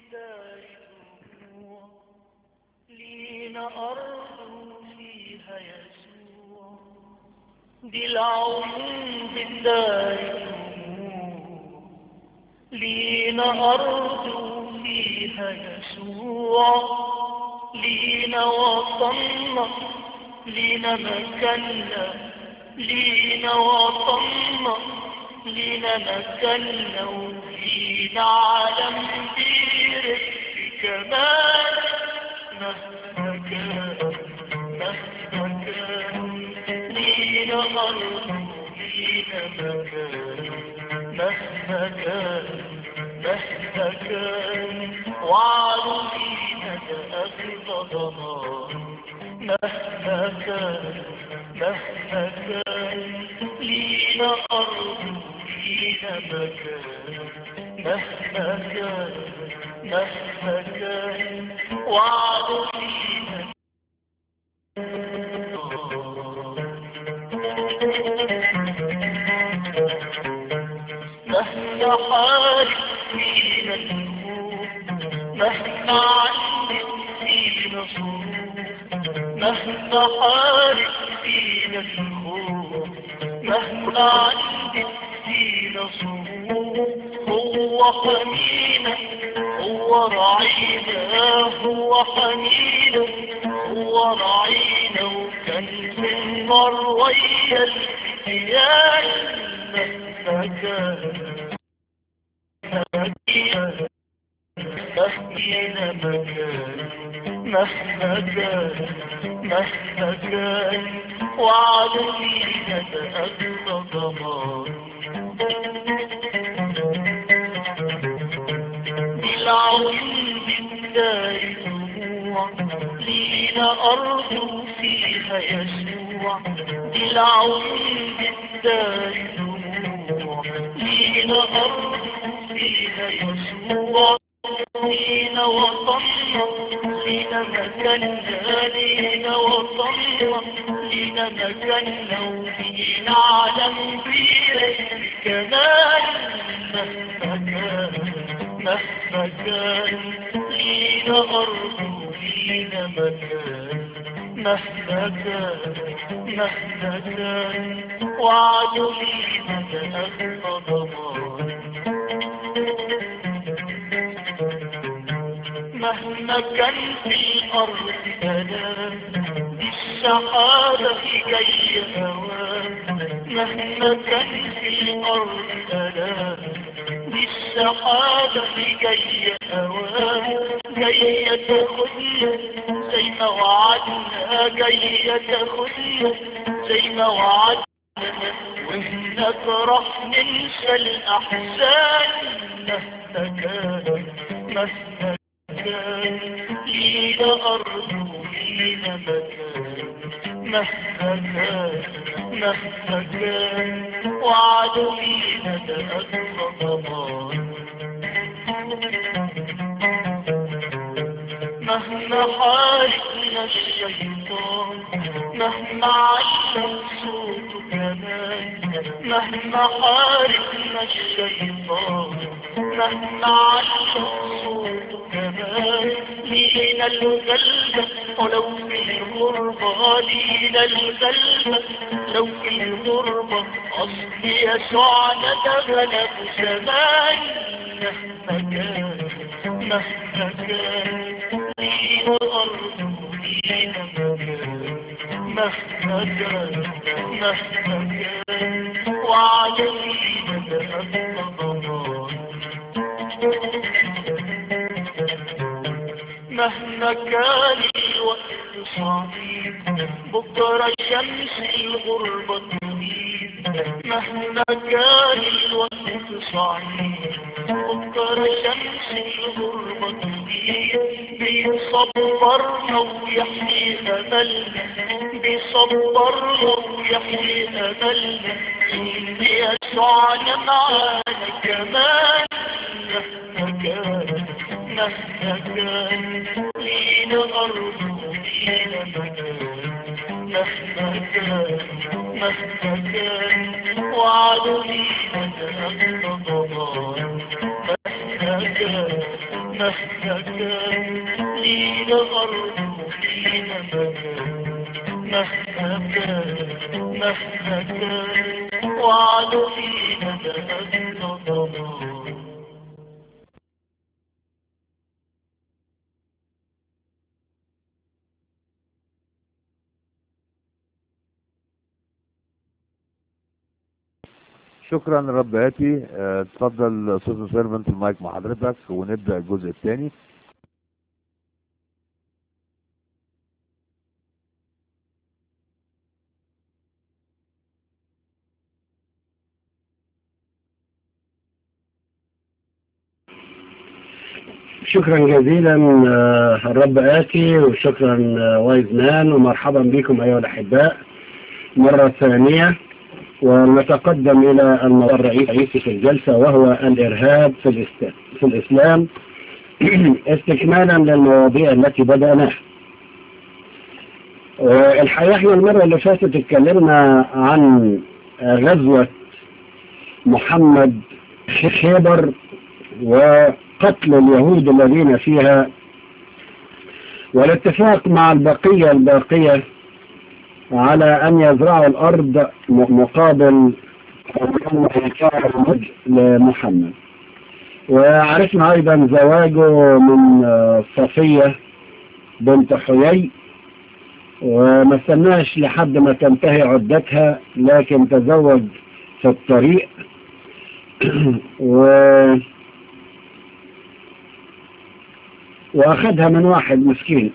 بالدار دموع لينا أرض فيها يسوع دي العيون بالدار دموع لينا أرض فيها يسوع لينا وطننا لينا مكاننا لينا وطننا لينا مكاننا وفينا عالم كبير في كمان مهما كان مهما كان لينا أرض لينا مكان مهما كان مهما كان وعلوا فينا أخذ ضمان مهما كان مهما كان لينا أرض لينا مكان مهما كان مهما كان وعدوا فينا مهما حارب فينا الهموم مهما علم فينا صروف مهما حارب فينا الخوف مهما علم فينا صروف هو حمينا هو رعينا هو حمينا هو رعينا وكان في النار ويا الفتيان مهما كان مهما مهما مكان مهما كان مهما كان وعلينا تأذى ضمان بالعيون بالدار دموع لينا أرض فيها يسوع بالعيون بالدار دموع لينا أرض فيها يسوع لينا وطننا لينا مكاننا لينا وطننا لينا مكاننا ولينا عالم فيه كمان مهما كان مهما كان لينا أرض لينا مكان مهما كان مهما كان وعدوا لينا تأخذ ضمان مهما كان في الأرض ألام السحابة جاية هوام مهما كان في الأرض ألام السحابة جاية هوام جاية تاخدنا زي ما وعدنا جاية تاخدنا زي ما وعدنا وهناك راح ننسى الأحزان مهما كان مهما كان لينا أرض ولينا مكان مهما كان مهما كان وعدوا لينا تأثر ضمان مهما حاربنا الشيطان مهما علم صوته كمان مهما حاربنا الشيطان مهما علم صوته كمان لينا الغلبة ولو في الغربة لينا الغلبة لو في الغربة أصل يسوعنا ده غلب زمان مهما كان مهما كان لينا أرض لينا مكان مهما كان مهما كان وعلينا تأثر ضمان مهما كان الوقت صعيب بكرة شمس الغربة تغيب مهما كان الوقت صعيب بكرة شمس الغربة تغيب بيصبرنا ويحيي أملنا بيصبرنا ويحيي أملنا إن يسوعنا معانا كمان مهما كان مهما كان لينا أرض ولينا مكان مهما كان مهما كان وعدوا لينا تأخذ ضمان مهما كان مهما كان لينا أرض ولينا مكان مهما كان مهما كان وعدوا فينا بأنه ضمان شكرا رباتي آه، اتفضل استاذ سيرفنت المايك مع حضرتك ونبدا الجزء الثاني شكرا جزيلا آه، الرب آتي وشكرا آه، وايز مان ومرحبا بكم أيها الأحباء مرة ثانية ونتقدم إلى الموضوع الرئيسي في الجلسة وهو الإرهاب في, الاست... في الإسلام استكمالا للمواضيع التي بدأناها الحقيقة احنا المرة اللي فاتت اتكلمنا عن غزوة محمد خيبر وقتل اليهود الذين فيها والاتفاق مع البقية الباقية على أن يزرعوا الأرض مقابل لمحمد وعرفنا أيضا زواجه من صفية بنت حيي وما استناش لحد ما تنتهي عدتها لكن تزوج في الطريق و واخدها من واحد مسكين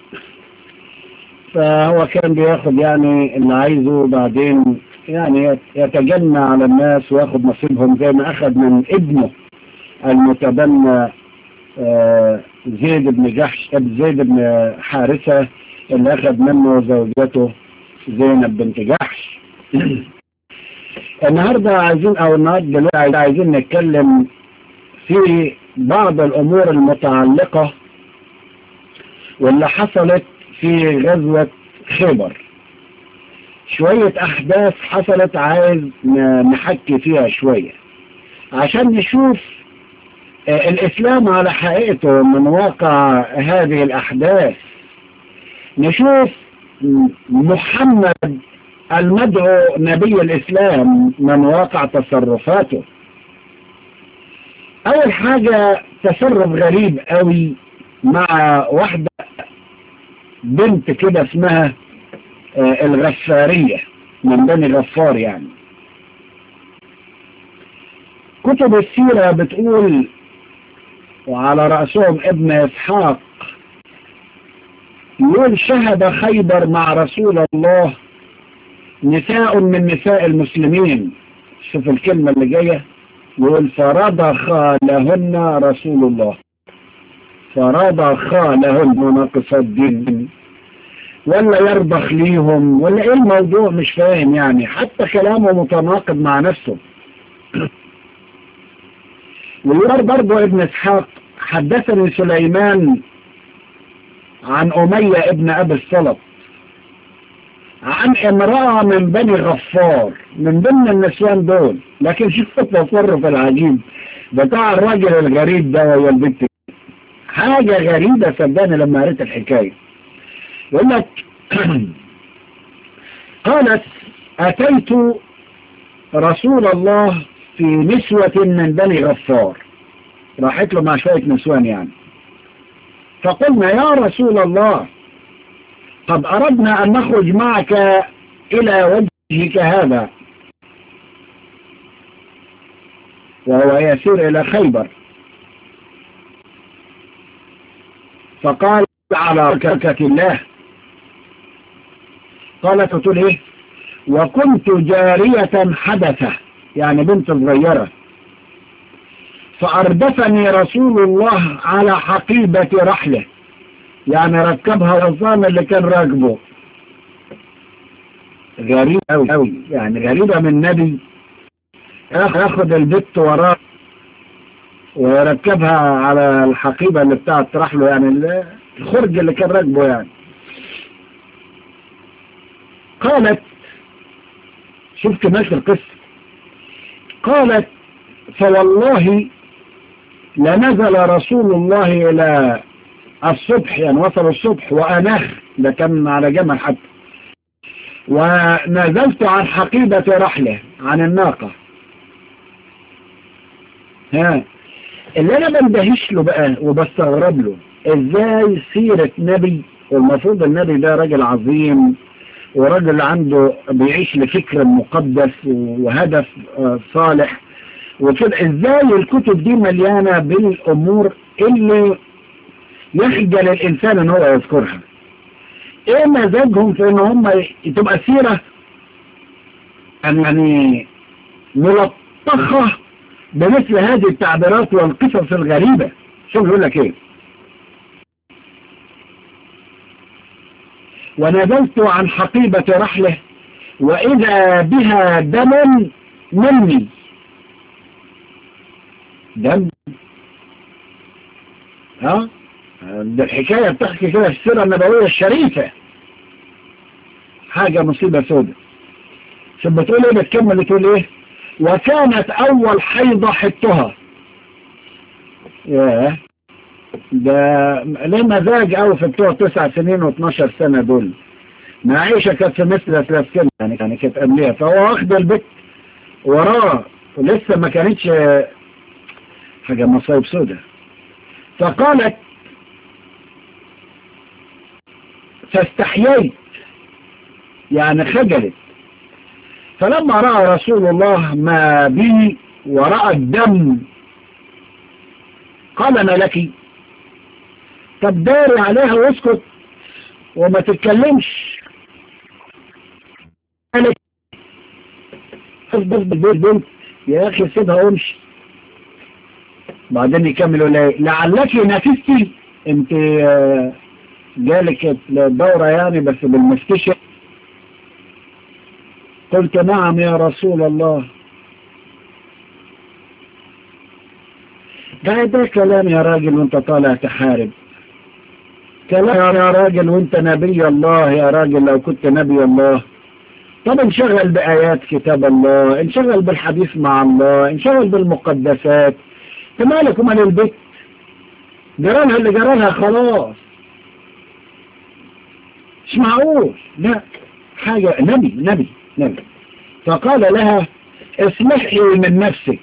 فهو كان بياخد يعني اللي عايزه بعدين يعني يتجنى على الناس وياخد نصيبهم زي ما اخد من ابنه المتبنى زيد بن جحش زيد بن حارثة اللي اخد منه زوجته زينب بنت جحش النهاردة عايزين او النهاردة دلوقتي عايزين نتكلم في بعض الامور المتعلقة واللي حصلت في غزوة خيبر شوية احداث حصلت عايز نحكي فيها شوية عشان نشوف الاسلام على حقيقته من واقع هذه الاحداث نشوف محمد المدعو نبي الاسلام من واقع تصرفاته اول حاجة تصرف غريب قوي مع واحدة بنت كده اسمها الغفارية من بني غفار يعني كتب السيرة بتقول وعلى رأسهم ابن إسحاق يقول شهد خيبر مع رسول الله نساء من نساء المسلمين شوف الكلمة اللي جاية يقول فرضخ لهن رسول الله فرضخ لهن ناقص الدين ولا يرضخ ليهم ولا ايه الموضوع مش فاهم يعني حتى كلامه متناقض مع نفسه ويقول برضه ابن اسحاق حدثني سليمان عن أمية ابن أبي الصلب عن امرأة من بني غفار من ضمن النسوان دول لكن شوف التصرف العجيب بتاع الراجل الغريب ده وهي البنت حاجة غريبة صدقني لما قريت الحكاية يقول لك قالت أتيت رسول الله في نسوة من بني غفار راحت له مع شوية نسوان يعني فقلنا يا رسول الله قد أردنا أن نخرج معك إلى وجهك هذا وهو يسير إلى خيبر فقال على بركة الله قالت تقول ايه وكنت جارية حدثة يعني بنت صغيرة فأردفني رسول الله على حقيبة رحله يعني ركبها وصام اللي كان راكبه غريب أوي أوي يعني غريبة من نبي ياخد البت وراه ويركبها على الحقيبة اللي بتاعت رحله يعني الخرج اللي كان راكبه يعني قالت شفت ماشي القصة قالت فوالله لنزل رسول الله إلى الصبح يعني وصل الصبح وأنخ ده كان على جمل حتى ونزلت عن حقيبة رحله عن الناقة ها اللي انا بندهش له بقى وبستغرب له ازاي سيرة نبي والمفروض النبي ده راجل عظيم وراجل عنده بيعيش لفكر مقدس وهدف صالح وكده ازاي الكتب دي مليانة بالامور اللي يخجل الانسان ان هو يذكرها ايه مزاجهم في ان هم تبقى سيرة يعني ملطخة بمثل هذه التعبيرات والقصص الغريبة شوف يقول لك ايه ونزلت عن حقيبة رحله وإذا بها دم مني دم ها ده الحكاية بتحكي كده في السيرة النبوية الشريفة حاجة مصيبة سودة شوف بتقول ايه بتكمل بتقول ايه وكانت اول حيضة حطها ياه ده ليه مزاج قوي في بتوع تسع سنين و12 سنة دول ما عيشة كانت في مثل ثلاث سنين يعني يعني كانت قبلها فهو واخد البيت وراه ولسه ما كانتش حاجة مصايب سودة فقالت فاستحييت يعني خجلت فلما رأى رسول الله ما بي ورأى الدم قال ما لك طب داري عليها واسكت وما تتكلمش قالت اصبر بالبيت بنت يا اخي سيبها وامشي بعدين يكملوا لي لعلك نفستي انت جالك الدورة يعني بس بالمستشفى قلت نعم يا رسول الله ده ده كلام يا راجل وانت طالع تحارب كلام يا راجل وانت نبي الله يا راجل لو كنت نبي الله طب انشغل بآيات كتاب الله انشغل بالحديث مع الله انشغل بالمقدسات مالك ومال البيت جرالها اللي جرالها خلاص مش معقول لا حاجة نبي نبي نبي فقال لها اسمحي من نفسك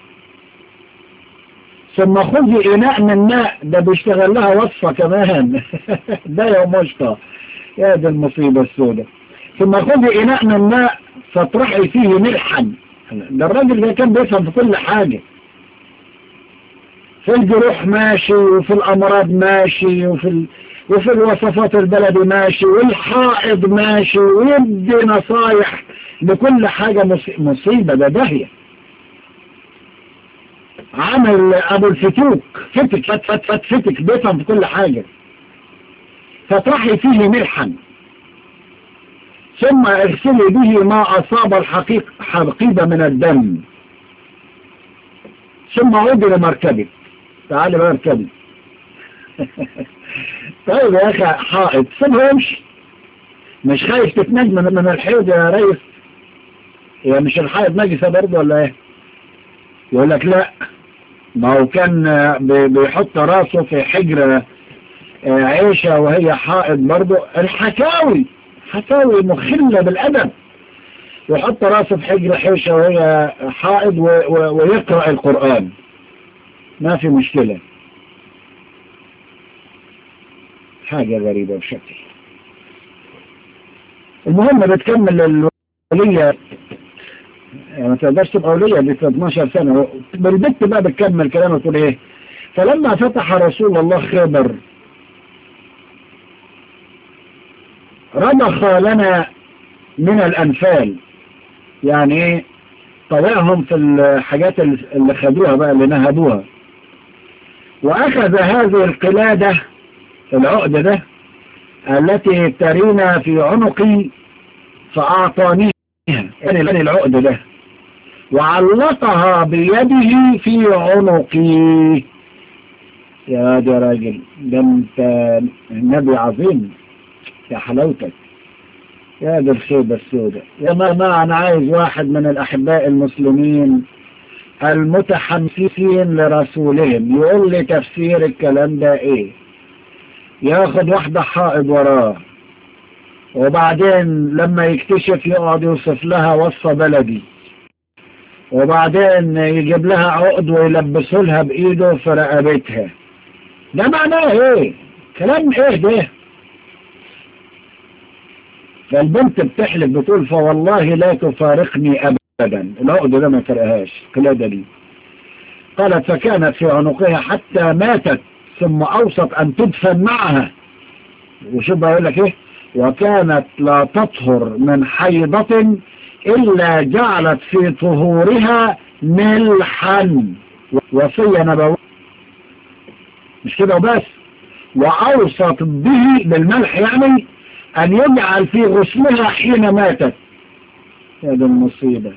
ثم خذي إناء من ماء ده بيشتغل لها وصفة كمان ده يا مشطة يا دي المصيبة السوداء ثم خذي إناء من ماء فاطرحي فيه ملحا ده الراجل ده كان بيفهم في كل حاجة في الجروح ماشي وفي الأمراض ماشي وفي ال... وفي الوصفات البلدي ماشي والحائض ماشي ويدي نصايح لكل حاجة مصيبة ده داهية عمل ابو الفتوك فتك فت فت فت فتك بيفهم في كل حاجة فاطرحي فيه ملحا ثم اغسلي به ما اصاب الحقيق حقيبة من الدم ثم عودي لمركبك تعالي بقى اركبي طيب يا اخي حائط سيبها يمشي مش خايف تتنجم من الحيض يا ريس هي مش الحائط نجسة برضه ولا ايه يقول لك لا ما هو كان بيحط راسه في حجر عيشة وهي حائط برضه الحكاوي حكاوي مخلة بالأدب ويحط راسه في حجر عيشة وهي حائط ويقرأ القرآن ما في مشكلة حاجة غريبة بشكل المهم بتكمل الولية يعني ما تقدرش تبقى ولية ب 12 سنة بالبت بقى بتكمل كلامه تقول ايه فلما فتح رسول الله خيبر رضخ لنا من الأنفال يعني ايه طوعهم في الحاجات اللي خدوها بقى اللي نهبوها وأخذ هذه القلادة العقدة ده التي ترينا في عنقي فأعطانيها يعني العقدة ده وعلقها بيده في عنقي يا دي راجل ده انت نبي عظيم يا حلاوتك يا دي الخيبة السوداء يا ما ما انا عايز واحد من الاحباء المسلمين المتحمسين لرسولهم يقول لي تفسير الكلام ده ايه ياخد واحدة حائض وراه وبعدين لما يكتشف يقعد يوصف لها وصفة بلدي وبعدين يجيب لها عقد ويلبسه لها بإيده في رقبتها ده معناه ايه كلام ايه ده فالبنت بتحلف بتقول فوالله لا تفارقني أبدا العقد ده ما فرقهاش القلادة دي قالت فكانت في عنقها حتى ماتت ثم أوصت أن تدفن معها وشوف بقول لك ايه وكانت لا تطهر من حيضة إلا جعلت في طهورها ملحا وصية نبوية مش كده وبس وأوصت به بالملح يعني أن يجعل في غسلها حين ماتت هذا المصيبة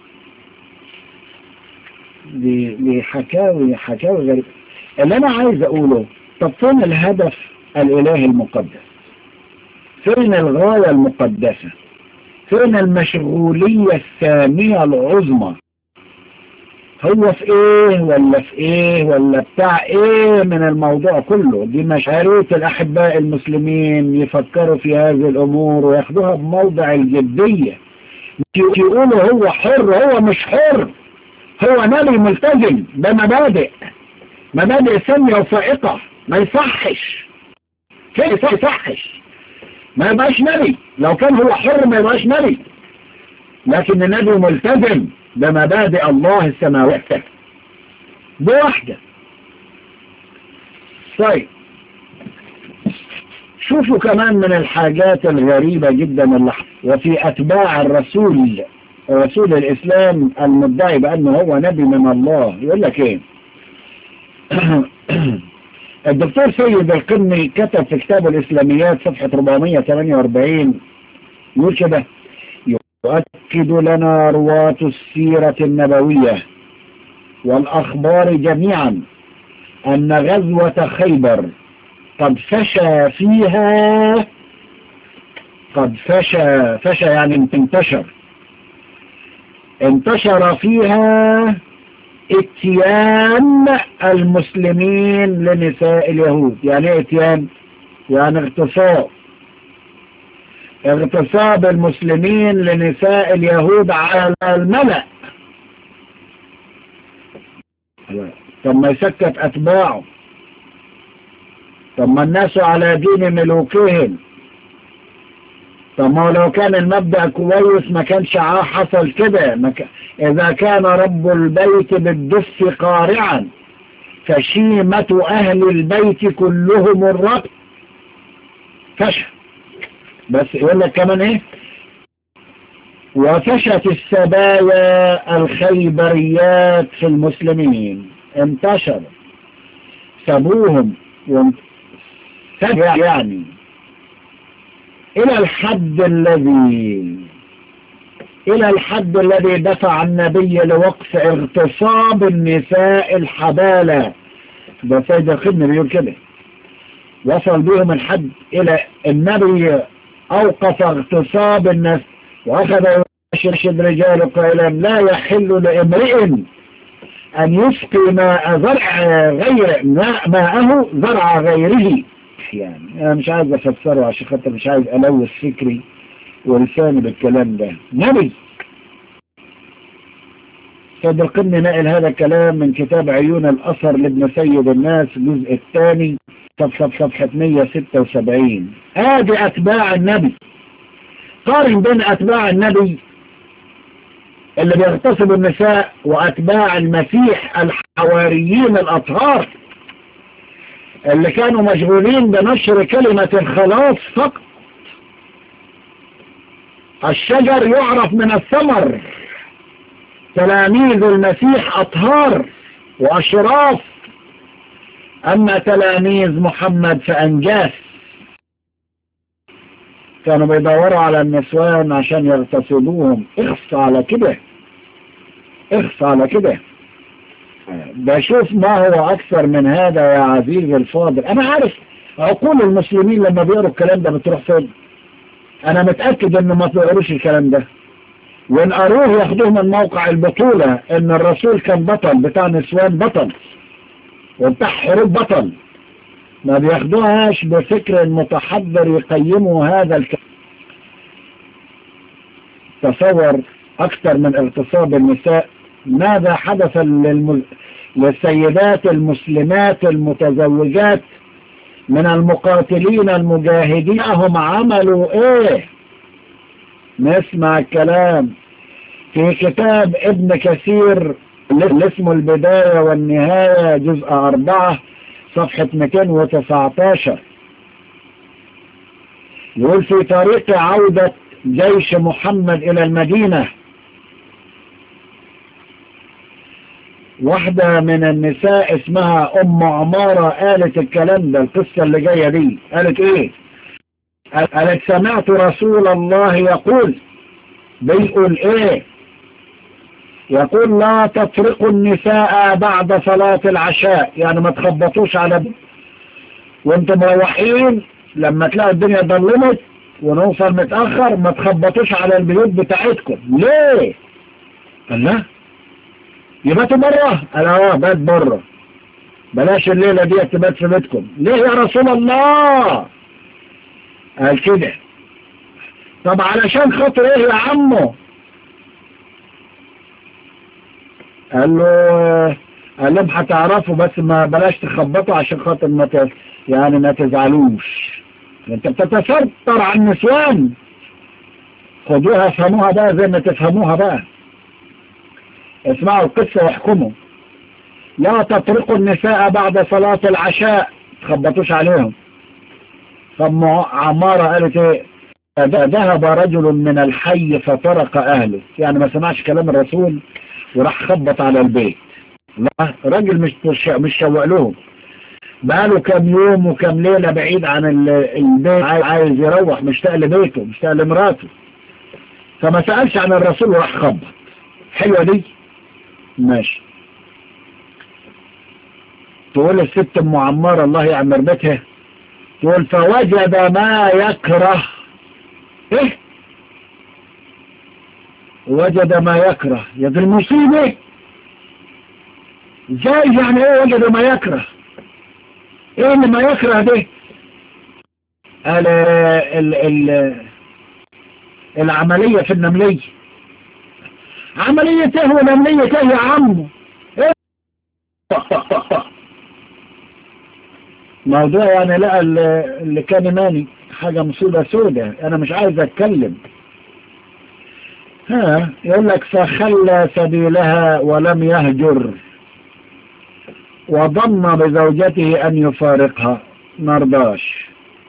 دي, دي حكاوي حكاوي غريبة اللي أنا عايز أقوله طب فين الهدف الإله المقدس فين الغاية المقدسة فين المشغولية الثانية العظمى هو في ايه ولا في ايه ولا بتاع ايه من الموضوع كله دي مشاريط الاحباء المسلمين يفكروا في هذه الامور وياخدوها بموضع الجدية يقولوا هو حر هو مش حر هو نبي ملتزم بمبادئ مبادئ سامية وفائقة ما يصحش كيف يصحش ما يبقاش نبي لو كان هو حر ما يبقاش نبي لكن النبي ملتزم بمبادئ الله السماوات دي واحدة طيب شوفوا كمان من الحاجات الغريبة جدا اللي وفي أتباع الرسول رسول الإسلام المدعي بأنه هو نبي من الله يقول لك إيه الدكتور سيد القرني كتب في كتابه الإسلاميات صفحة 448 يقول كده يؤكد لنا رواة السيرة النبوية والأخبار جميعا أن غزوة خيبر قد فشى فيها قد فشى فشى يعني انتشر انتشر فيها اتيان المسلمين لنساء اليهود يعني ايه اتيان يعني اغتصاب اغتصاب المسلمين لنساء اليهود على الملأ طب ما يسكت اتباعه طب ما الناس على دين ملوكهم طب ما لو كان المبدأ كويس ما كانش حصل كده ك... إذا كان رب البيت بالدف قارعا فشيمة أهل البيت كلهم الرب فشل بس يقول لك كمان ايه وفشت السبايا الخيبريات في المسلمين انتشر سبوهم يعني الى الحد الذي الى الحد الذي دفع النبي لوقف اغتصاب النساء الحبالة ده سيد الخدمة بيقول كده وصل بهم الحد الى النبي اوقف اغتصاب الناس واخذ يشرشد رجال قائلا لا يحل لامرئ ان يسقي ماء زرع غير ماء ماءه زرع غيره يعني انا مش عايز افسره عشان خاطر مش عايز الوث فكري ولساني بالكلام ده نبي سيد القرن نقل هذا الكلام من كتاب عيون الأثر لابن سيد الناس الجزء الثاني صفحة صفحة 176 ادي أتباع النبي قارن بين أتباع النبي اللي بيغتصبوا النساء وأتباع المسيح الحواريين الأطهار اللي كانوا مشغولين بنشر كلمة الخلاص فقط الشجر يعرف من الثمر تلاميذ المسيح أطهار وأشراف أما تلاميذ محمد فأنجاس كانوا بيدوروا على النسوان عشان يغتصبوهم اخص على كده اخص على كده بشوف ما هو أكثر من هذا يا عزيزي الفاضل أنا عارف عقول المسلمين لما بيقروا الكلام ده بتروح فين أنا متأكد إنه ما بيقروش الكلام ده وان قروه ياخدوه من موقع البطولة ان الرسول كان بطل بتاع نسوان بطل وبتاع حروب بطل ما بياخدوهاش بفكر متحضر يقيموا هذا الكلام تصور اكثر من اغتصاب النساء ماذا حدث للم... للسيدات المسلمات المتزوجات من المقاتلين المجاهدين هم عملوا ايه نسمع الكلام في كتاب ابن كثير اللي اسمه البداية والنهاية جزء أربعة صفحة 219 يقول في طريق عودة جيش محمد إلى المدينة واحدة من النساء اسمها أم عمارة قالت الكلام ده القصة اللي جاية دي قالت إيه قالت سمعت رسول الله يقول بيقول إيه يقول لا تطرقوا النساء بعد صلاة العشاء يعني ما تخبطوش على وانتم مروحين لما تلاقوا الدنيا ضلمت ونوصل متأخر ما تخبطوش على البيوت بتاعتكم ليه قال لا يباتوا بره قال اه بات بره بلاش الليلة دي تبات في بيتكم ليه يا رسول الله قال كده طب علشان خاطر ايه يا عمو قال له قال لهم هتعرفوا بس ما بلاش تخبطوا عشان خاطر ما ت... يعني ما تزعلوش انت بتتستر عن النسوان خدوها افهموها بقى زي ما تفهموها بقى اسمعوا القصة واحكموا لا تطرقوا النساء بعد صلاة العشاء تخبطوش عليهم طب عمارة قالت ايه ذهب رجل من الحي فطرق اهله يعني ما سمعش كلام الرسول وراح خبط على البيت لا راجل مش مش شوق لهم بقاله كام يوم وكام ليلة بعيد عن البيت عايز يروح مشتاق لبيته مشتاق لمراته فما سألش عن الرسول وراح خبط حلوة دي ماشي تقول الست ام عمار الله يعمر بيتها تقول فوجد ما يكره ايه وجد ما يكره يا ذي المصيبة ازاي يعني ايه وجد ما يكره ايه اللي ما يكره ده ال ال ال العملية في النملية عملية ايه ونملية ايه يا عمو ايه موضوع يعني لا اللي كان ماني حاجة مصيبة سودة انا مش عايز اتكلم ها يقول لك فخلى سبيلها ولم يهجر وضم بزوجته ان يفارقها مرضاش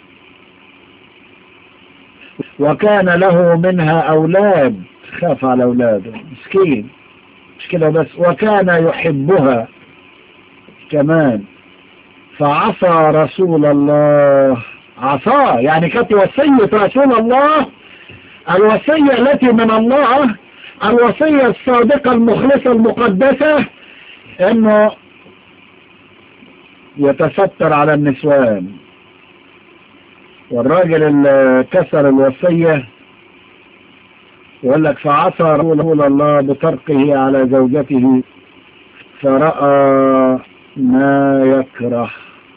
وكان له منها اولاد خاف على اولاده مسكين مش كده بس وكان يحبها كمان فعصى رسول الله عصاه يعني كانت وصية رسول الله الوصية التي من الله الوصية الصادقة المخلصة المقدسة انه يتستر على النسوان والراجل اللي كسر الوصية يقول لك فعصى رسول الله بطرقه على زوجته فرأى ما يكره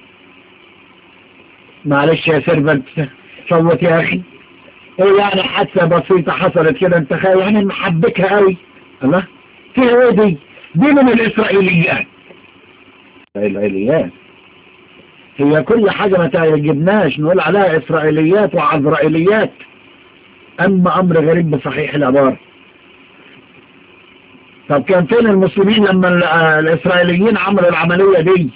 معلش يا سيرفنت صوت يا اخي ايه يعني حادثة بسيطة حصلت كده انت خايف يعني محبكها قوي الله فيها ايه دي دي من الاسرائيليات الاسرائيليات هي كل حاجة ما تعجبناش نقول عليها اسرائيليات وعزرائيليات اما امر غريب بصحيح العبارة طب كان فين المسلمين لما الاسرائيليين عملوا العملية دي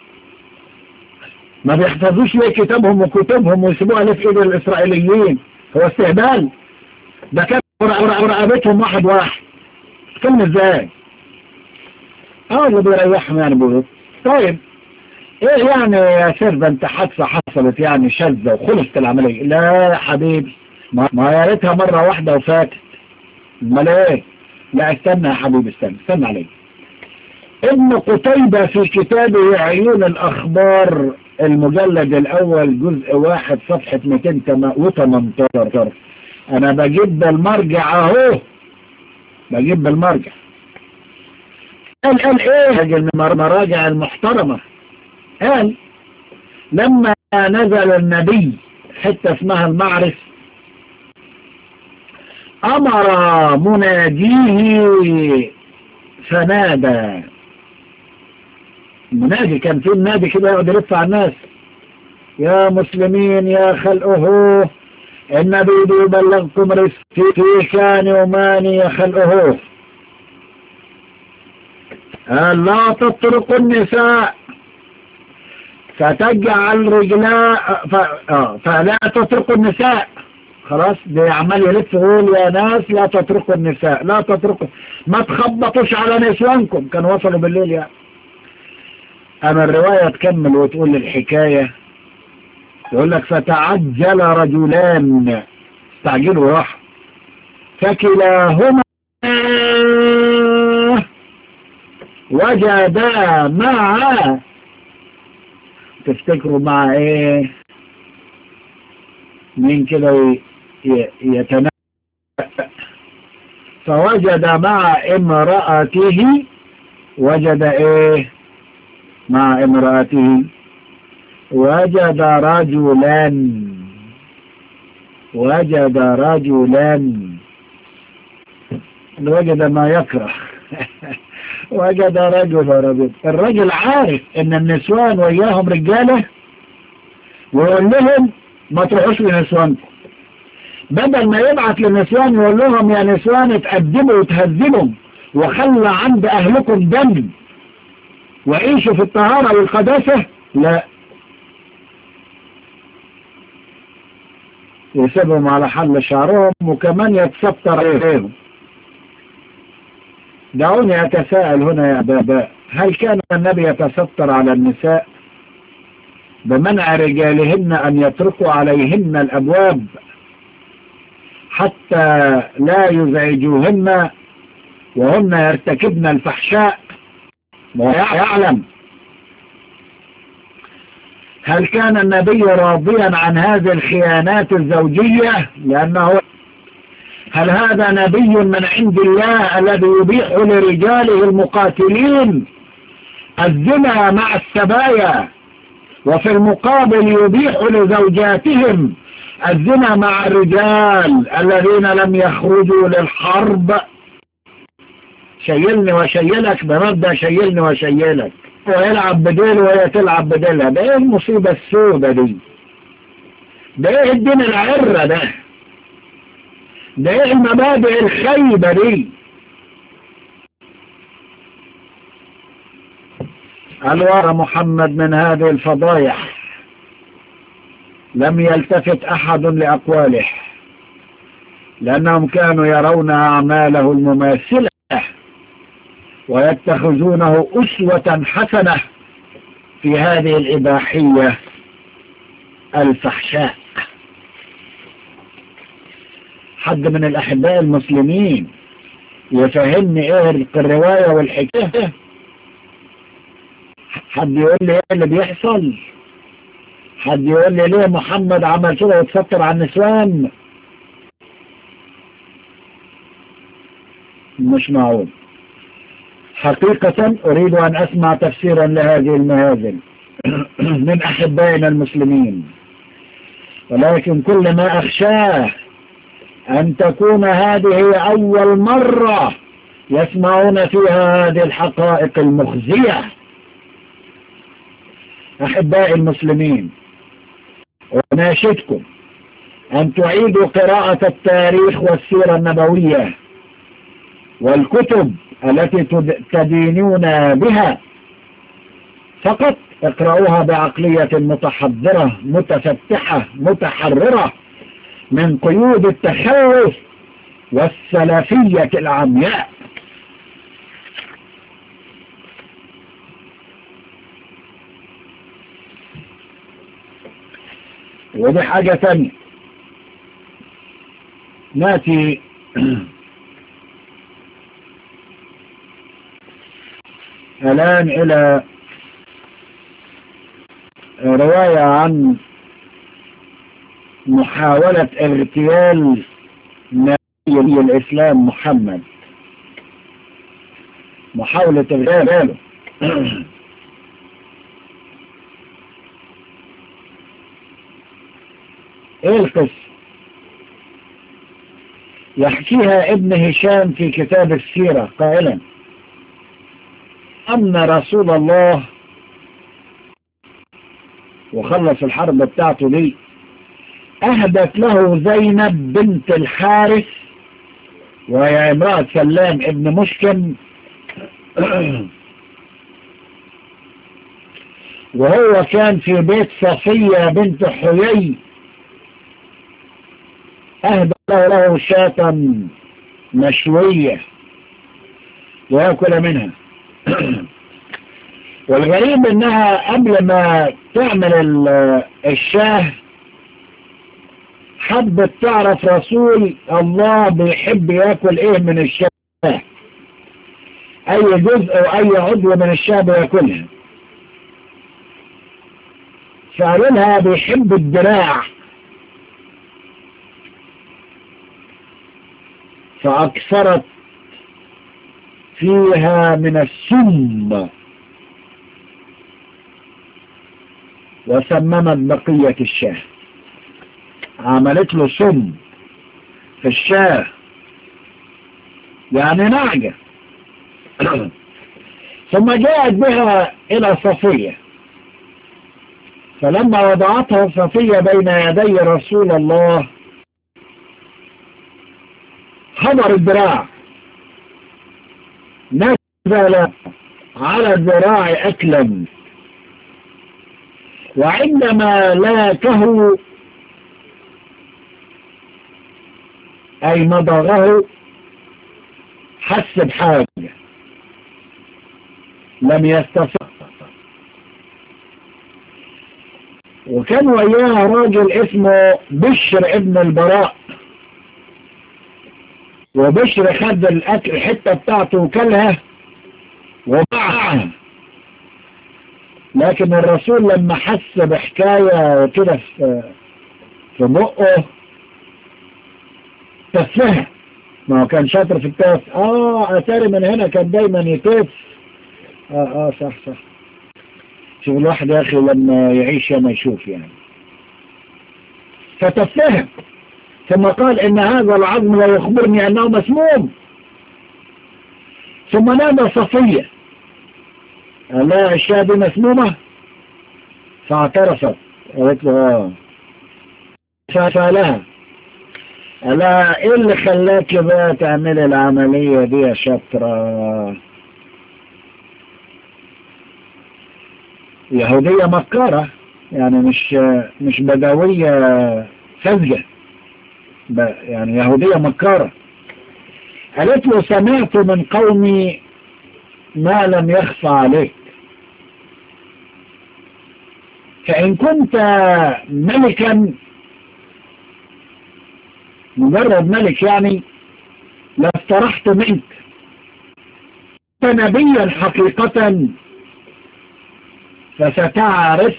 ما بيحفظوش ليه كتابهم وكتبهم ويسيبوها ليه في ايد الاسرائيليين هو استهبال ده كان رقبتهم واحد واحد كم ازاي اه اللي بيريحهم يعني بيقولوا طيب ايه يعني يا سيرفا انت حادثة حصلت يعني شاذة وخلصت العملية لا يا حبيبي ما يا ريتها مرة واحدة وفاتت امال ايه لا استنى يا حبيبي استنى استنى علي ابن قتيبة في كتابه عيون الاخبار المجلد الاول جزء واحد صفحة 218 انا بجيب المرجع اهو بجيب بالمرجع قال قال ايه من المراجع المحترمة قال لما نزل النبي حتة اسمها المعرس امر مناديه فنادى المنادي كان في النادي كده يقعد يلف على الناس يا مسلمين يا خلقه النبي بيبلغكم رسالتي كان وماني يا خلقه قال لا تطرقوا النساء فتجعل رجلاء ف... آه. فلا تطرقوا النساء خلاص ده عمال يلف يقول يا ناس لا تطرقوا النساء لا تطرقوا ما تخبطوش على نسوانكم كانوا وصلوا بالليل يعني اما الرواية تكمل وتقول الحكاية يقول لك فتعجل رجلان استعجلوا راح فكلاهما وجدا مع تفتكروا مع ايه مين كده يتنبأ فوجد مع امرأته وجد ايه مع امرأته وجد رجلا وجد رجلا وجد ما يكره وجد رجل رجل الرجل عارف ان النسوان وياهم رجالة ويقول لهم ما تروحوش لنسوانكم بدل ما يبعث للنسوان يقول لهم يا نسوان اتقدموا وتهذبوا وخلى عند اهلكم دم وعيشوا في الطهارة والقداسة لا يسيبهم على حل شعرهم وكمان يتستر عليهم دعوني أتساءل هنا يا باباء هل كان النبي يتستر على النساء بمنع رجالهن أن يتركوا عليهن الأبواب حتى لا يزعجوهن وهن يرتكبن الفحشاء ويعلم هل كان النبي راضيا عن هذه الخيانات الزوجية لأنه هل هذا نبي من عند الله الذي يبيح لرجاله المقاتلين الزنا مع السبايا وفي المقابل يبيح لزوجاتهم الزنا مع الرجال الذين لم يخرجوا للحرب شيلني وشيلك بمبدأ شيلني وشيلك ويلعب بديل وهي تلعب بديلها ده ايه المصيبة السودة دي ده ايه الدين العرة ده ده ايه المبادئ الخيبة دي الوار محمد من هذه الفضايح لم يلتفت احد لأقواله لأنهم كانوا يرون أعماله المماثلة ويتخذونه أسوة حسنة في هذه الإباحية الفحشاء حد من الأحباء المسلمين يفهمني ايه الرواية والحكاية حد يقول لي ايه اللي بيحصل حد يقول لي ليه محمد عمل كده يتستر على النسوان مش معقول حقيقة أريد أن أسمع تفسيرا لهذه المهازل من أحبائنا المسلمين ولكن كل ما أخشاه أن تكون هذه أول مرة يسمعون فيها هذه الحقائق المخزية أحبائي المسلمين وناشدكم أن تعيدوا قراءة التاريخ والسيرة النبوية والكتب التي تدينون بها فقط اقرأوها بعقلية متحضرة متفتحة متحررة من قيود التخوف والسلفية العمياء ودي حاجة ثانية ناتي الآن إلى رواية عن محاولة اغتيال نبي الإسلام محمد محاولة إغلاله ايه القصة يحكيها ابن هشام في كتاب السيرة قائلا أن رسول الله وخلص الحرب بتاعته دي أهدت له زينب بنت الحارث وهي امرأة سلام ابن مشكم وهو كان في بيت صفية بنت حيي أهدى له شاة مشوية ويأكل منها والغريب انها قبل ما تعمل الشاه حبت تعرف رسول الله بيحب ياكل ايه من الشاه اي جزء او اي عضو من الشاه بياكلها فقالوا لها بيحب الدراع فأكثرت فيها من السم وسممت بقية الشاه عملت له سم في الشاه يعني نعجة ثم جاءت بها إلى صفية فلما وضعتها صفية بين يدي رسول الله حضر الذراع نزل على الذراع أكلا وعندما لاكه أي مضغه حس بحاجة لم يستفق وكان وياها راجل اسمه بشر ابن البراء وبشر خد الأكل الحتة بتاعته وكلها وباعها لكن الرسول لما حس بحكاية كده في في بقه تفها ما هو كان شاطر في التاف اه اتاري من هنا كان دايما يتف اه اه صح صح شوف الواحد يا اخي لما يعيش ما يشوف يعني فتفهم ثم قال ان هذا العظم لا يخبرني انه مسموم ثم نادى صفية قال لها الشاة دي مسمومة فاعترفت قالت له اه فسألها قال لها ايه اللي خلاك بقى تعملي العملية دي يا شطرة يهودية مكارة يعني مش مش بدوية سذجة يعني يهودية مكارة قالت له سمعت من قومي ما لم يخفى عليك فإن كنت ملكا مجرد ملك يعني لاسترحت منك نبيا حقيقة فستعرف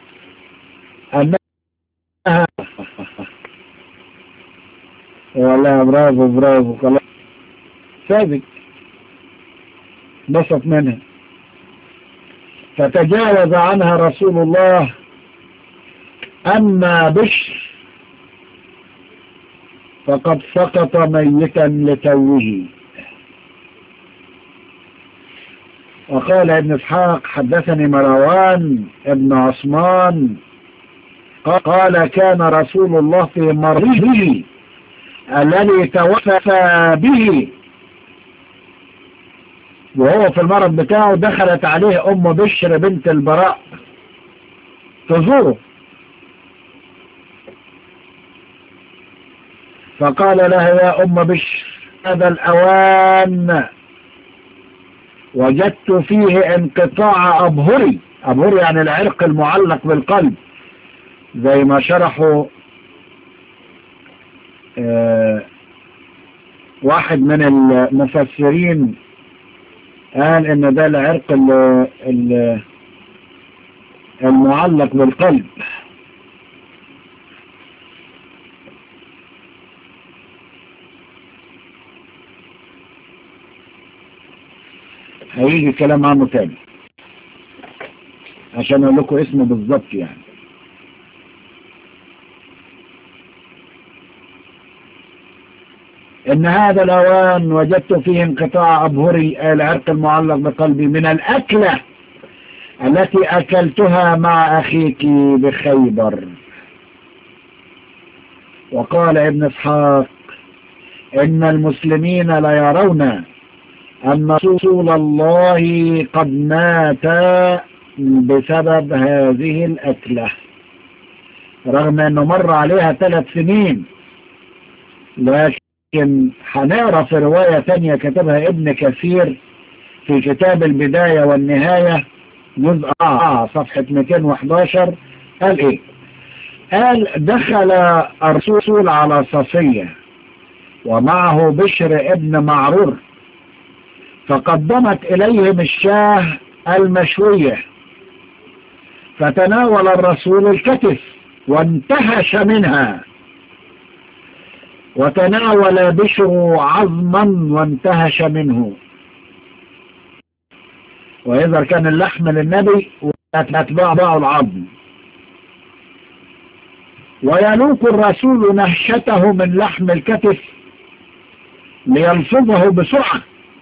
أنها والله برافو برافو خلاص ثابت بسط منها فتجاوز عنها رسول الله أما بشر فقد سقط ميتا لتوه وقال ابن اسحاق حدثني مروان ابن عثمان قال كان رسول الله في مرضه الذي توفى به وهو في المرض بتاعه دخلت عليه ام بشر بنت البراء تزوره فقال لها يا ام بشر هذا الاوان وجدت فيه انقطاع ابهري ابهري يعني العرق المعلق بالقلب زي ما شرحوا آه واحد من المفسرين قال ان ده العرق المعلق بالقلب هيجي كلام عنه تاني عشان اقول لكم اسمه بالظبط يعني ان هذا الاوان وجدت فيه انقطاع ابهري العرق المعلق بقلبي من الاكلة التي اكلتها مع اخيك بخيبر وقال ابن اسحاق ان المسلمين لا يرون ان رسول الله قد مات بسبب هذه الاكلة رغم انه مر عليها ثلاث سنين لكن هنقرا في رواية ثانية كتبها ابن كثير في كتاب البداية والنهاية جزء آه صفحة 211 قال ايه قال دخل الرسول على صفية ومعه بشر ابن معرور فقدمت إليهم الشاه المشوية فتناول الرسول الكتف وانتهش منها وتناول بشر عظما وانتهش منه وإذا كان اللحم للنبي وأتباع باع العظم ويلوك الرسول نهشته من لحم الكتف ليلفظه بسرعة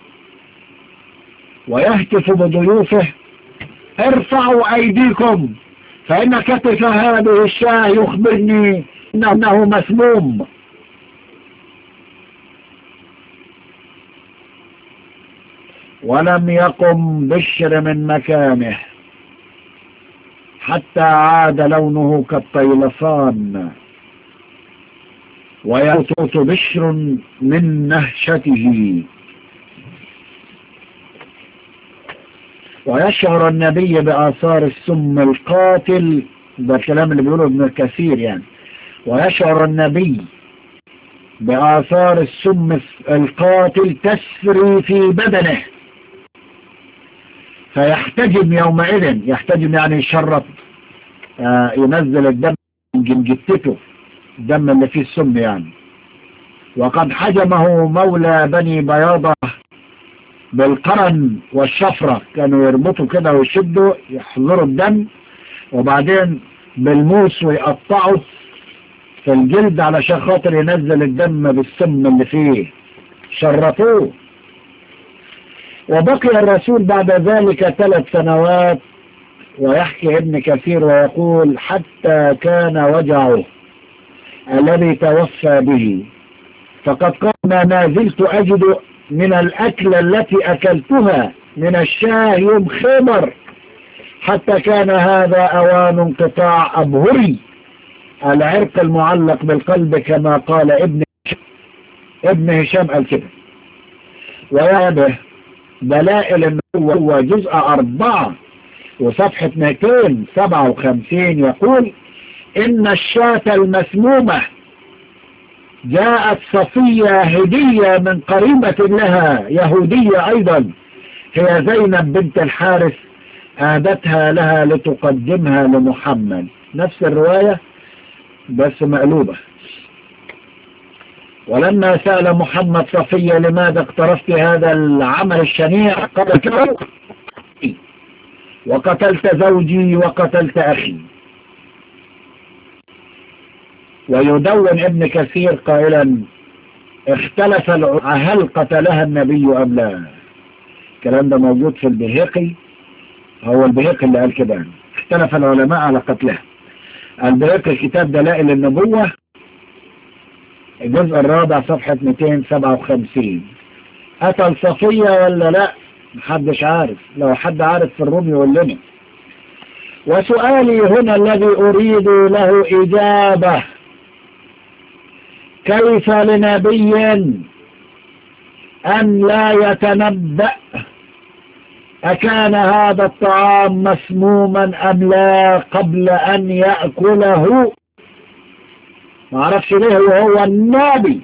ويهتف بضيوفه ارفعوا ايديكم فان كتف هذه الشاه يخبرني انه مسموم ولم يقم بشر من مكانه حتى عاد لونه كالطيلسان ويصوت بشر من نهشته ويشعر النبي بآثار السم القاتل ده الكلام اللي بيقوله ابن الكثير يعني ويشعر النبي بآثار السم القاتل تسري في بدنه فيحتجم يومئذ يحتجم يعني يشرط آه ينزل الدم من جتته الدم اللي فيه السم يعني وقد حجمه مولى بني بياضة بالقرن والشفرة كانوا يربطوا كده ويشدوا يحضروا الدم وبعدين بالموس ويقطعوا في الجلد علشان خاطر ينزل الدم بالسم اللي فيه شرطوه وبقي الرسول بعد ذلك ثلاث سنوات ويحكي ابن كثير ويقول حتى كان وجعه الذي توفى به فقد قال ما زلت أجد من الأكل التي أكلتها من الشاه يوم خبر حتى كان هذا أوان انقطاع أبهري العرق المعلق بالقلب كما قال ابن ابن هشام قال كده ويابه دلائل النبوة جزء أربعة وصفحة 257 يقول إن الشاة المسمومة جاءت صفية هدية من قريبة لها يهودية أيضا هي زينب بنت الحارث آدتها لها لتقدمها لمحمد نفس الرواية بس مقلوبة ولما سأل محمد صفية لماذا اقترفت هذا العمل الشنيع قال وقتلت زوجي وقتلت أخي ويدون ابن كثير قائلا اختلف هل قتلها النبي أم لا الكلام ده موجود في البهيقي هو البهيقي اللي قال كده اختلف العلماء على قتلها البهيقي كتاب دلائل النبوة الجزء الرابع صفحة 257 قتل صفية ولا لا محدش عارف لو حد عارف في الروم يقول لنا وسؤالي هنا الذي أريد له إجابة كيف لنبي أن لا يتنبأ أكان هذا الطعام مسموما أم لا قبل أن يأكله ما عرفش ليه وهو النبي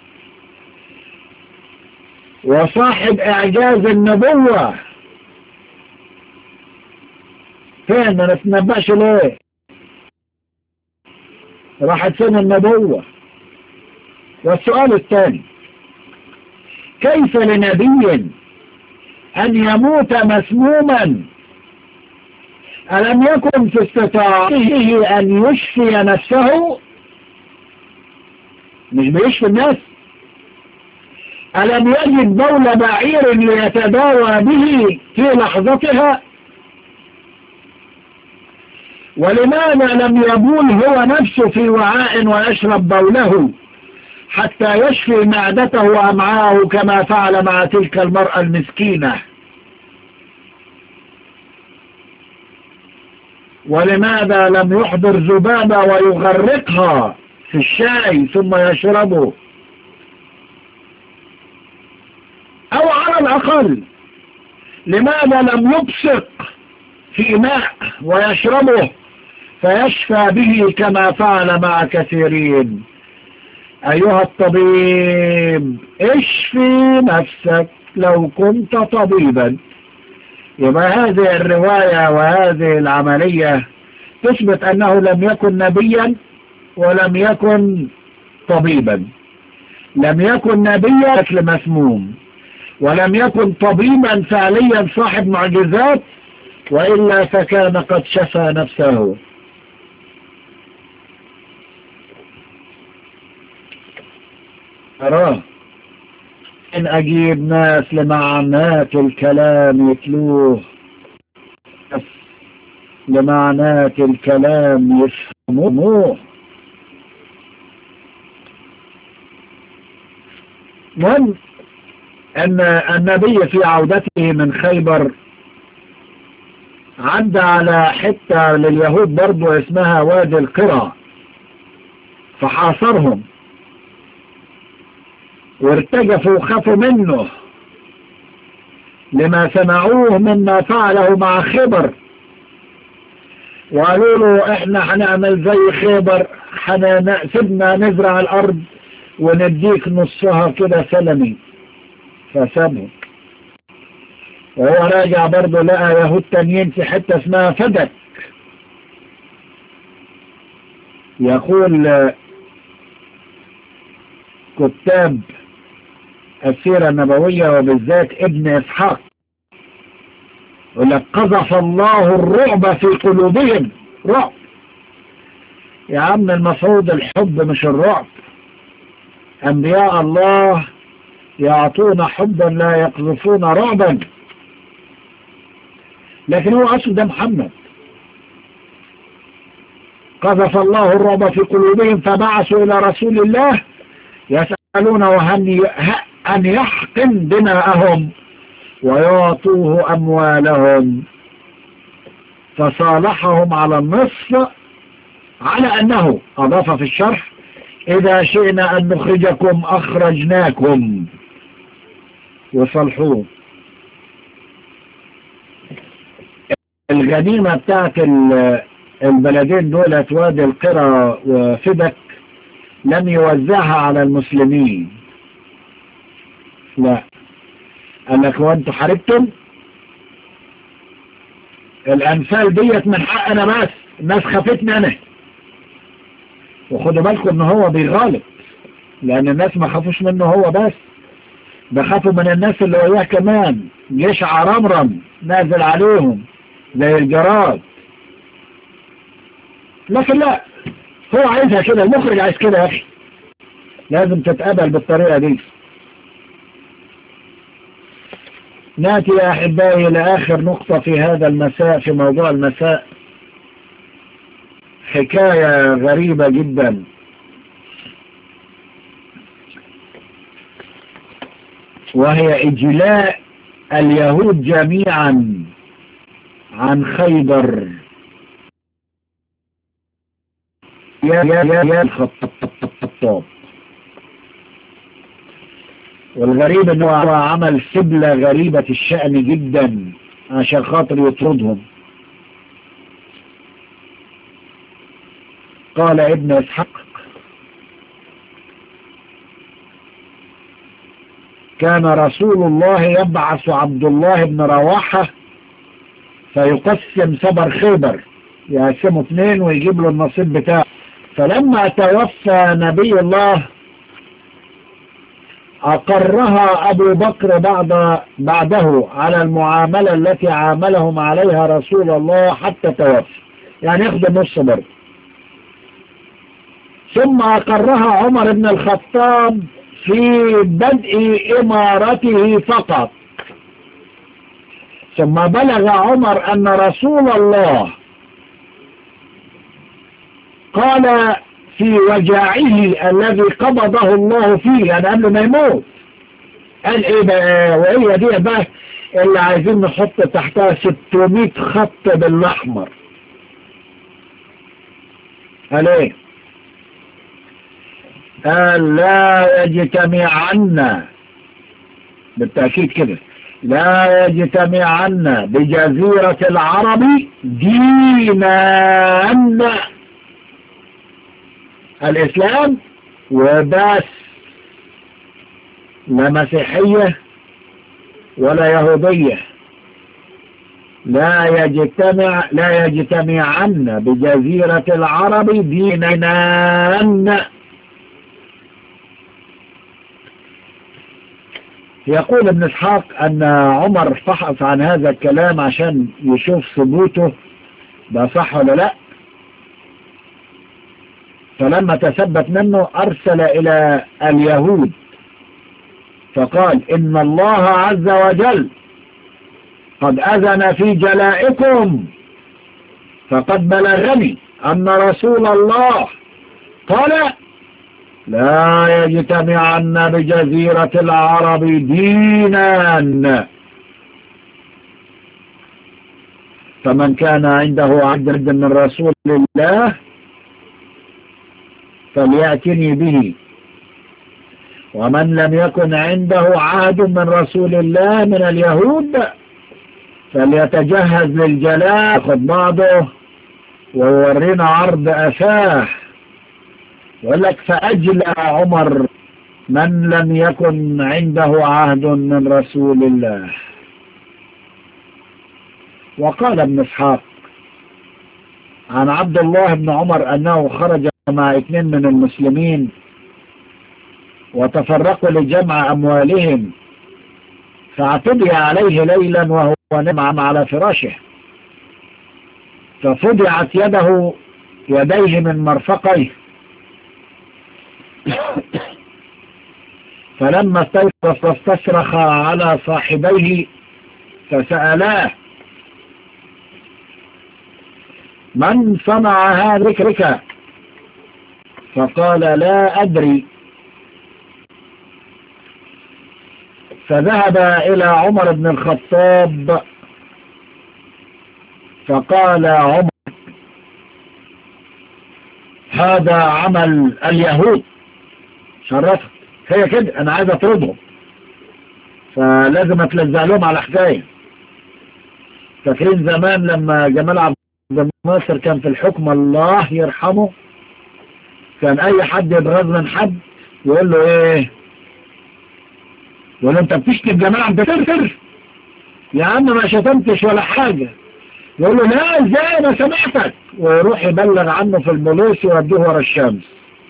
وصاحب إعجاز النبوة فين ما نتنبأش ليه راحت فين النبوة والسؤال الثاني كيف لنبي أن يموت مسموما ألم يكن في استطاعته أن يشفي نفسه مش بيشفي الناس ألم يجد بول بعير ليتداوى به في لحظتها ولماذا لم يبول هو نفسه في وعاء ويشرب بوله حتى يشفي معدته وأمعاه كما فعل مع تلك المرأة المسكينة ولماذا لم يحضر ذبابة ويغرقها في الشاي ثم يشربه أو على الأقل لماذا لم يبصق في ماء ويشربه فيشفى به كما فعل مع كثيرين أيها الطبيب اشفي نفسك لو كنت طبيبا يبقى هذه الرواية وهذه العملية تثبت أنه لم يكن نبيا ولم يكن طبيبا لم يكن نبيا أكل مسموم ولم يكن طبيبا فعليا صاحب معجزات وإلا فكان قد شفى نفسه أراه إن أجيب ناس لمعنات الكلام يتلوه لمعنات الكلام يفهموه من أن النبي في عودته من خيبر عدى على حتة لليهود برضو اسمها وادي القرى فحاصرهم وارتجفوا وخافوا منه لما سمعوه مما فعله مع خبر وقالوا له احنا هنعمل زي خبر سيبنا نزرع الارض ونديك نصها كده سلمي فسابه وهو راجع برضه لقى يهود تانيين في حتة اسمها فدك يقول كتاب السيرة النبوية وبالذات ابن إسحاق يقول لك قذف الله الرعب في قلوبهم رعب يا عم المفروض الحب مش الرعب أنبياء الله يعطون حبا لا يقذفون رعبا لكن هو أصل ده محمد قذف الله الرعب في قلوبهم فبعثوا إلى رسول الله يسألونه أن يحقن دماءهم ويعطوه أموالهم فصالحهم على النصف على أنه أضاف في الشرح إذا شئنا أن نخرجكم أخرجناكم وصلحوه الغنيمة بتاعت البلدين دولت وادي القرى وفدك لم يوزعها على المسلمين لا قال لك وانتوا حاربتم الأنفال ديت من حقنا بس الناس خافتني أنا وخدوا بالكم ان هو بيغالب لأن الناس ما خافوش منه هو بس ده خافوا من الناس اللي وياه كمان جيش عرمرم نازل عليهم زي الجراد لكن لا هو عايزها كده المخرج عايز كده يا أخي لازم تتقبل بالطريقة دي ناتي يا أحبائي إلى آخر نقطة في هذا المساء في موضوع المساء حكاية غريبة جدا وهي إجلاء اليهود جميعا عن خيبر يا يا يا يا الخطاب والغريب انه عمل سبلة غريبة الشأن جدا عشان خاطر يطردهم قال ابن اسحاق كان رسول الله يبعث عبد الله بن رواحة فيقسم سبر خيبر يقسمه اثنين ويجيب له النصيب بتاعه فلما توفى نبي الله أقرها أبو بكر بعد بعده على المعاملة التي عاملهم عليها رسول الله حتى توفى يعني ياخد نص برضه ثم أقرها عمر بن الخطاب في بدء إمارته فقط ثم بلغ عمر أن رسول الله قال في وجاعه الذي قبضه الله فيه يعني قبل ما يموت قال ايه بقى وهي دي بقى اللي عايزين نحط تحتها 600 خط بالاحمر قال ايه قال لا يجتمعن بالتأكيد كده لا يجتمعن بجزيرة العرب دينان الإسلام وبس لا مسيحية ولا يهودية لا يجتمع لا يجتمعن بجزيرة العرب دينان يقول ابن اسحاق ان عمر فحص عن هذا الكلام عشان يشوف ثبوته ده صح ولا لا فلما تثبت منه ارسل الى اليهود فقال ان الله عز وجل قد اذن في جلائكم فقد بلغني ان رسول الله قال لا يجتمعن بجزيرة العرب دينان فمن كان عنده عهد من رسول الله فليأتني به ومن لم يكن عنده عهد من رسول الله من اليهود فليتجهز للجلاء خد بعضه ويورينا عرض أفاه يقول لك فأجلى عمر من لم يكن عنده عهد من رسول الله وقال ابن اسحاق عن عبد الله بن عمر أنه خرج مع اثنين من المسلمين وتفرقوا لجمع أموالهم فاعتدي عليه ليلا وهو نمعم على فراشه ففضعت يده يديه من مرفقيه فلما استيقظ واستشرخ على صاحبيه فسألاه من صنع هذا ذكرك فقال لا أدري فذهب إلى عمر بن الخطاب فقال عمر هذا عمل اليهود شرفت هي كده انا عايز اطردهم فلازم اتلزق لهم على حكايه فاكرين زمان لما جمال عبد الناصر كان في الحكم الله يرحمه كان اي حد يتغاظ من حد يقول له ايه يقول له انت بتشتم جمال عبد الناصر يا عم ما شتمتش ولا حاجه يقول له لا ازاي انا سمعتك ويروح يبلغ عنه في البوليس يوديه ورا الشمس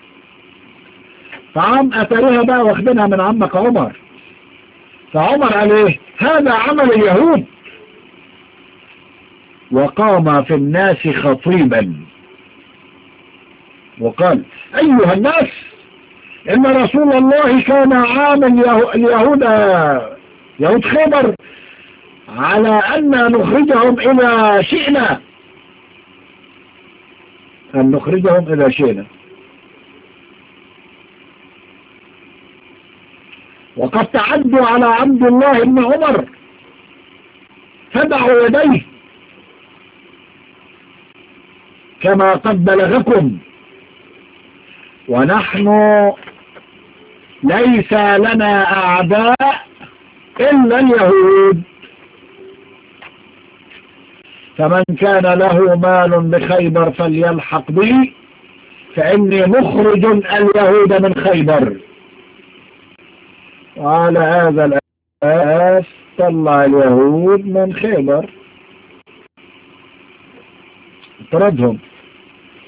فعم أتريها بقى واخدينها من عمك عمر فعمر قال ايه هذا عمل اليهود وقام في الناس خطيبا وقال أيها الناس إن رسول الله كان عامل اليهود يهود خبر على أن نخرجهم إلى شئنا أن نخرجهم إلى شئنا وقد تعدوا على عبد الله بن عمر فدعوا يديه كما قد بلغكم ونحن ليس لنا أعداء إلا اليهود فمن كان له مال بخيبر فليلحق به فإني مخرج اليهود من خيبر وعلى هذا الأساس طلع اليهود من خيبر طردهم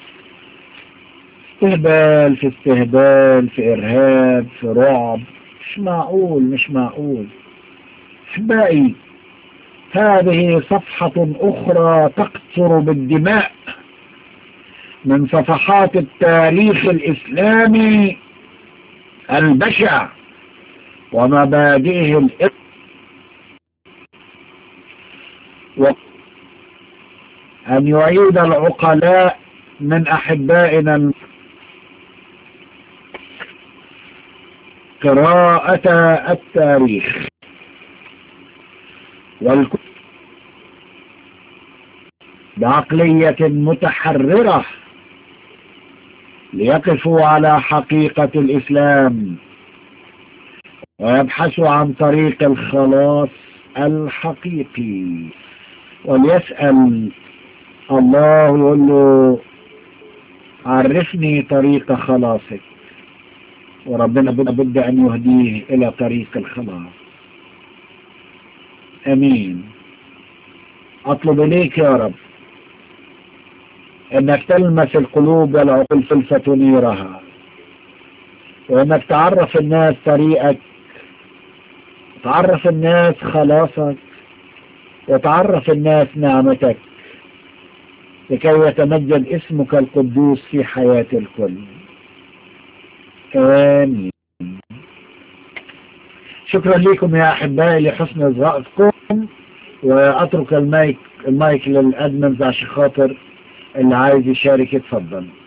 استهبال في استهبال في إرهاب في رعب مش معقول مش معقول احبائي هذه صفحة أخرى تقطر بالدماء من صفحات التاريخ الإسلامي البشع ومبادئه الإق و أن يعيد العقلاء من أحبائنا قراءة التاريخ والكتب بعقلية متحررة ليقفوا على حقيقة الإسلام ويبحثوا عن طريق الخلاص الحقيقي وليسأل الله يقول له عرفني طريق خلاصك وربنا بد أن يهديه إلى طريق الخلاص أمين أطلب إليك يا رب أنك تلمس القلوب والعقول فتنيرها وأنك تعرف الناس طريقك تعرف الناس خلاصك وتعرف الناس نعمتك لكي يتمجد اسمك القدوس في حياة الكل آمين شكرا لكم يا أحبائي لحسن إصغائكم وأترك المايك المايك للأدمنز عشان خاطر اللي عايز يشارك يتفضل